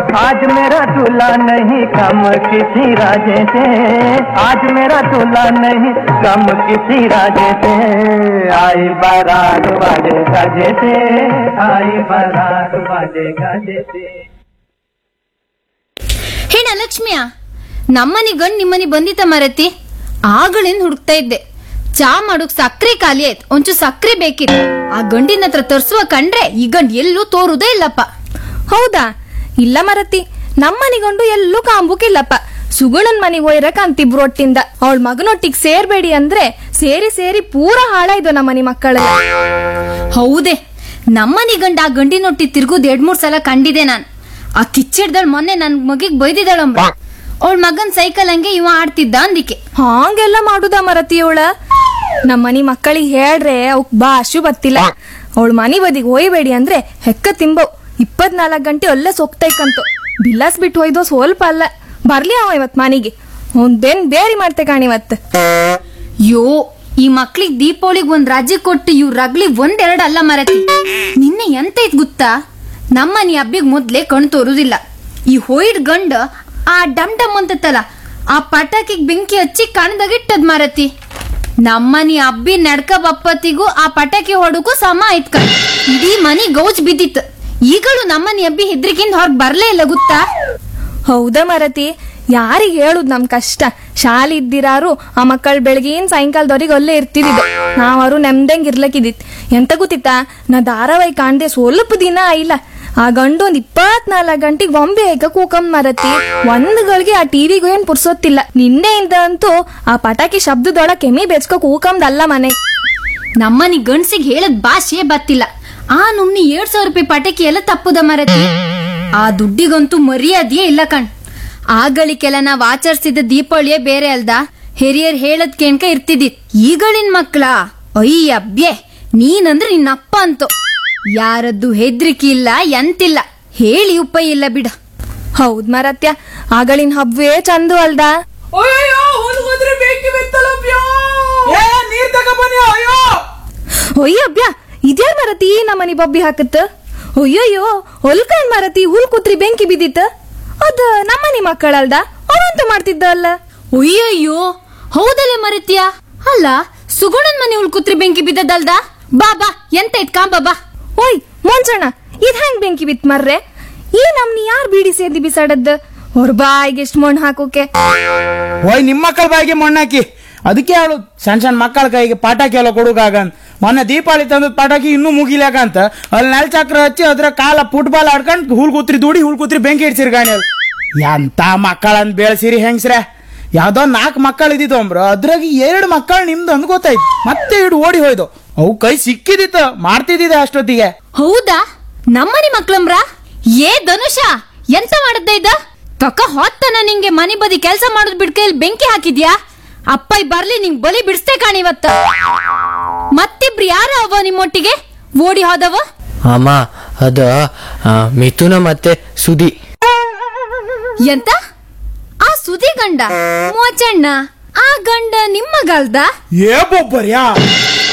आज मेरा दूल्हा नहीं कम किसी राजे से आज मेरा दूल्हा नहीं कम किसी राजे से आई बारात बाजे गाजे से आई बारात बाजे गाजे से ಹೇಳ ಲಕ್ಷ್ಮಿಯ ನಮ್ಮನಿ ಗಂಡ್ ನಿಮ್ಮನಿ ಬಂದಿತ್ತ ಮರತಿ ಆಗಳಿಂದ ಹುಡುಕ್ತಾ ಇದ್ದೆ ಚಾ ಮಾಡೋಕ್ ಸಕ್ರೆ ಖಾಲಿ ಆಯ್ತು ಒಂಚೂರು ಸಕ್ರೆ ಬೇಕಿತ್ತು ಆ ಗಂಡಿನ ಹತ್ರ ತರ್ಸುವ ಕಂಡ್ರೆ ಈ ಗಂಡ್ ಎಲ್ಲೂ ತೋರುದೇ ಇಲ್ಲಪ್ಪ ಹೌದಾ ಇಲ್ಲ ಮರತಿ ನಮ್ಮನಿಗೊಂಡು ಎಲ್ಲೂ ಕಾಂಬುಕಿಲ್ಲಪ್ಪ ಸುಗುಣನ್ ಮನಿಗ್ ಒಯ್ರಕ್ ಅಂತಿಬ್ರು ಒಟ್ಟಿಂದ ಅವಳ ಮಗನೊಟ್ಟಿಗ್ ಸೇರ್ಬೇಡಿ ಅಂದ್ರೆ ಸೇರಿ ಸೇರಿ ಪೂರ ಹಾಳಾಯ್ದು ನಮ್ಮನಿ ಮಕ್ಕಳೆಲ್ಲ ಹೌದೇ ನಮ್ಮನಿ ಗಂಡ ಆ ಗಂಡಿನೊಟ್ಟಿ ತಿರ್ಗುದ್ ಎರಡ್ ಮೂರ್ ಸಲ ಕಂಡಿದೆ ನಾನ್ ಆ ಕಿಚ್ಚಿಡ್ದಳ್ ಮೊನ್ನೆ ನನ್ ಮಗಿಗ್ ಬೈದಿದ್ದಾಳಂಬ ಅವಳ ಮಗನ್ ಸೈಕಲ್ ಹಂಗೆ ಇವ ಆಡ್ತಿದ್ದ ಅಂದಿಕೆ ಹಾಂಗೆಲ್ಲ ಮಾಡುದ ಮರತಿ ಅವಳ ನಮ್ಮನಿ ಮಕ್ಕಳಿಗೆ ಹೇಳ್ರೆ ಅವಕ್ ಭಾಷು ಬತ್ತಿಲ್ಲ ಅವಳ ಮನಿ ಬದಿಗ್ ಒಯ್ಬೇಡಿ ಅಂದ್ರೆ ಹೆಕ್ಕ ತಿಂಬವ್ ಇಪ್ಪತ್ನಾಲ್ಕು ಗಂಟೆ ಒಳ್ಳೆ ಸೊಕ್ತೈಕಂತು ಬಿಲ್ಲಾಸ್ ಬಿಟ್ಟು ಒಯ್ದೋ ಸ್ವಲ್ಪ ಅಲ್ಲ ಬರ್ಲಿ ಅವ ಇವತ್ ಮನಿಗೆ ಒಂದ್ ಬೆನ್ ಬೇರಿ ಮಾಡ್ತೆ ಕಾಣಿವತ್ ಯೋ ಈ ಮಕ್ಳಿಗ್ ದೀಪಾವಳಿಗ್ ಒಂದ್ ರಾಜ್ಯ ಕೊಟ್ಟು ಇವ್ ರಗ್ಲಿ ಒಂದೆರಡು ಅಲ್ಲ ಮರತಿ ನಿನ್ನೆ ಎಂತ ಇದ್ ಗೊತ್ತಾ ನಮ್ಮನಿ ಹಬ್ಬಿಗ್ ಮೊದ್ಲೇ ಕಣ್ ತೋರುದಿಲ್ಲ ಈ ಹೋಯ್ಡ್ ಗಂಡ ಆ ಡಮ್ ಡಮ್ ಅಂತತ್ತಲ್ಲ ಆ ಪಟಾಕಿಗ್ ಬೆಂಕಿ ಹಚ್ಚಿ ಕಣ್ದಾಗಿಟ್ಟದ್ ಮರತಿ ನಮ್ಮನಿ ಹಬ್ಬಿ ನಡ್ಕ ಬಪ್ಪತ್ತಿಗೂ ಆ ಪಟಾಕಿ ಹೊಡಕ್ಕೂ ಸಮ ಆಯ್ತ್ ಕಣ್ ಇಡೀ ಮನಿ ಗೌಜ್ ಬಿದ್ದಿತ್ತು ಈಗಲೂ ನಮ್ಮನಿ ಹಬ್ಬಿ ಹೆದ್ರಿಕಿಂದ ಹೊರಗ್ ಬರ್ಲೇ ಇಲ್ಲ ಗೊತ್ತಾ ಹೌದಾ ಮರತಿ ಯಾರಿಗ್ ಹೇಳುದ್ ನಮ್ ಕಷ್ಟ ಶಾಲೆ ಇದ್ದಿರಾರು ಆ ಮಕ್ಕಳು ಬೆಳಗಿನ ಸಾಯಂಕಾಲದವ್ರಿಗೆ ಅಲ್ಲೇ ಇರ್ತಿದ್ದಿದ್ದು ನಾವರು ನೆಮ್ದಂಗ್ ಇರ್ಲಕ್ಕಿದ್ದಿತ್ ಎಂತ ಗೊತ್ತಿತ್ತಾ ನಾ ಧಾರಾವಾಹಿ ಕಾಣ್ದೆ ಸ್ವಲ್ಪ ದಿನ ಆಯಿಲ್ಲ ಆ ಗಂಡು ಒಂದ್ ಇಪ್ಪತ್ನಾಲ್ಕು ಗಂಟೆಗೆ ಬೊಂಬೆ ಹೇಗ ಕೂಕಂ ಮರತಿ ಒಂದ್ ಗಳಿಗೆ ಆ ಟಿವಿಗೂ ಏನ್ ಪುರ್ಸೊತ್ತಿಲ್ಲ ನಿನ್ನೆಯಿಂದ ಅಂತೂ ಆ ಪಟಾಕಿ ಶಬ್ದದೊಳ ಕೆಮಿ ಬೆಚ್ಕೋ ಕೂಕಂದಲ್ಲ ಮನೆ ನಮ್ಮನಿ ಗಂಡ್ಸಿಗೆ ಹೇಳದ್ ಭಾಷೆ ಬತ್ತಿಲ್ಲ ಆ ನುಮ್ನಿ ಎರಡ್ ಸಾವಿರ ರೂಪಾಯಿ ಪಟಾಕಿ ಎಲ್ಲ ತಪ್ಪುದ ಮರತಿ ಆ ದುಡ್ಡಿಗಂತೂ ಮರ್ಯಾದೆಯೇ ಇಲ್ಲ ಕಣ್ ಆಗಳಿಗೆಲ್ಲ ನಾವ್ ಆಚರಿಸಿದ ದೀಪಾವಳಿಯೇ ಬೇರೆ ಅಲ್ದ ಹಿರಿಯರ್ ಹೇಳದ್ ಕೇಣ್ಕ ಇರ್ತಿದ್ದಿತ್ ಈಗಳಿನ್ ಮಕ್ಳ ಅಯ್ಯ ಅಬ್ಯೆ ನೀನಂದ್ರೆ ನಿನ್ನಪ್ಪ ಅಂತು ಯಾರದ್ದು ಹೆದ್ರಿಕೆ ಇಲ್ಲ ಎಂತಿಲ್ಲ ಹೇಳಿ ಉಪಾಯ ಇಲ್ಲ ಬಿಡ ಹೌದ್ ಮರತ್ಯ ಆಗಳಿನ ಹಬ್ಬವೇ ಚಂದು ಅಲ್ದ ಅಯ್ಯೋ ಹೊಲಗೋದ್ರೆ ಬೆಂಕಿ ಬಿತ್ತಲಪ್ಯೋ ಏ ನೀರ್ ತಗೊಬನ್ನಿ ಅಯ್ಯೋ ಒಯ್ಯ ಅಬ್ಬ್ಯಾ ಇದ್ಯಾರ ಮರತಿ ನಮ್ಮನಿ ಬಬ್ಬಿ ಹಾಕತ್ತ ಅಯ್ಯಯ್ಯೋ ಹೊಲ್ಕಂಡ್ ಮರತಿ ಹುಲ್ ಕುತ್ರಿ ಬೆಂಕಿ ಬಿದ್ದಿತ್ತ ಅದ ನಮ್ಮನಿ ಮಕ್ಕಳಲ್ದ ಅವಂತ ಮಾಡ್ತಿದ್ದ ಅಲ್ಲ ಅಯ್ಯಯ್ಯೋ ಹೌದಲ್ಲೇ ಮರತ್ಯ ಅಲ್ಲ ಸುಗುಣನ್ ಮನೆ ಉಳ್ಕುತ್ರಿ ಬೆಂಕಿ ಬಿದ್ದದಲ್ದ ಬಾ ಬಾ ಎಂತ ಇತ್ ಕಾಂಬ ಬಾ ಓಯ್ ಮೊಂಚಣ್ಣ ಇದ್ ಹೆಂಗ್ ಬೆಂಕಿ ಬಿತ್ ಮರ್ರೆ ಈ ನಮ್ನಿ ಯಾರ್ ಬೀಡಿ ಸೇದಿ ಬಿಸಾಡದ್ ಅವ್ರ ಬಾಯಿಗೆ ಎಷ್ಟ್ ಮಣ್ಣು ಹಾಕೋಕೆ ಓಯ್ ನಿಮ್ಮ ಮಕ್ಕಳ ಬಾಯಿಗೆ ಮಣ್ಣಾಕಿ ಅದಕ್ಕೆ ಹೇಳು ಸಣ್ಣ ಸಣ್ಣ ಮಕ್ಕಳ ಕೈಗೆ ಪಟಾಕಿ ಎಲ್ಲ ಕೊಡುಗಾಗಂತ ಮೊನ್ನೆ ದೀಪಾವಳಿ ತಂದ ಪಟಾಕಿ ಇನ್ನೂ ಮುಗಿಲಾಕಂತ ಅಲ್ಲಿ ನೆಲ ಚಕ್ರ ಹಚ್ಚಿ ಅದ್ರ ಕಾಲ ಫುಟ್ಬಾಲ್ ಆಡ್ಕೊಂಡು ಹುಲ್ ಕೂತ್ರಿ ದುಡಿ ಹುಲ್ ಕೂತ್ರಿ ಬೆಂಕಿ ಇಡ್ಸಿರಿ ಗಾಣಿ ಎಂತ ಮಕ್ಕಳಂತ ಬೆಳೆಸಿರಿ ಹೆಂಗ್ಸ್ರೆ ಯಾವ್ದೋ ನಾಲ್ಕು ಮಕ್ಕಳು ಇದ್ದಿದ್ದು ಅಂಬ್ರ ಅದ್ರಾಗ ಎರಡು ಮಕ್ಕಳು ನಿಮ್ದು ಅಂದ್ ಗೊತ್ತಾಯ್ತು ಮತ್ತೆ ಇಡು ಓಡಿ ಹೋಯ್ದು ಅವು ಕೈ ಸಿಕ್ಕಿದಿತ್ತು ಮಾಡ್ತಿದ್ದಿದೆ ಅಷ್ಟೊತ್ತಿಗೆ ಹೌದಾ ನಮ್ಮನಿ ಮಕ್ಳಂಬ್ರ ಏ ಧನುಷ ಎಂತ ಮಾಡದ್ದ ಇದ್ದ ತಕ ಹೊತ್ತನ ನಿಂಗೆ ಮನೆ ಬದಿ ಕೆಲ್ಸ ಮಾಡೋದ್ ಬಿಡ್ಕೈಲ್ ಬೆಂಕಿ ಹಾಕಿದ್ಯಾ ಅಪ್ಪ ಬರ್ಲಿ ನಿಂಗ್ ಬಲಿ ಬಿಡಿಸ್ತೇ ಕಾಣಿವತ್ತ ಮತ್ತಿಬ್ರು ಯಾರ ಅವ ನಿಮ್ಮೊಟ್ಟಿಗೆ ಓಡಿ ಹೋದವ ಅಮ್ಮ ಅದು ಆ, ಮಿಥುನ ಮತ್ತೆ ಸುದಿ ಎಂತ ಆ ಸುದಿ ಗಂಡ ಮೋಚಣ್ಣ ಆ ಗಂಡ ನಿಮ್ಮ ಗಲ್ದ ಏ ಬೊಬ್ಬರ್ಯಾ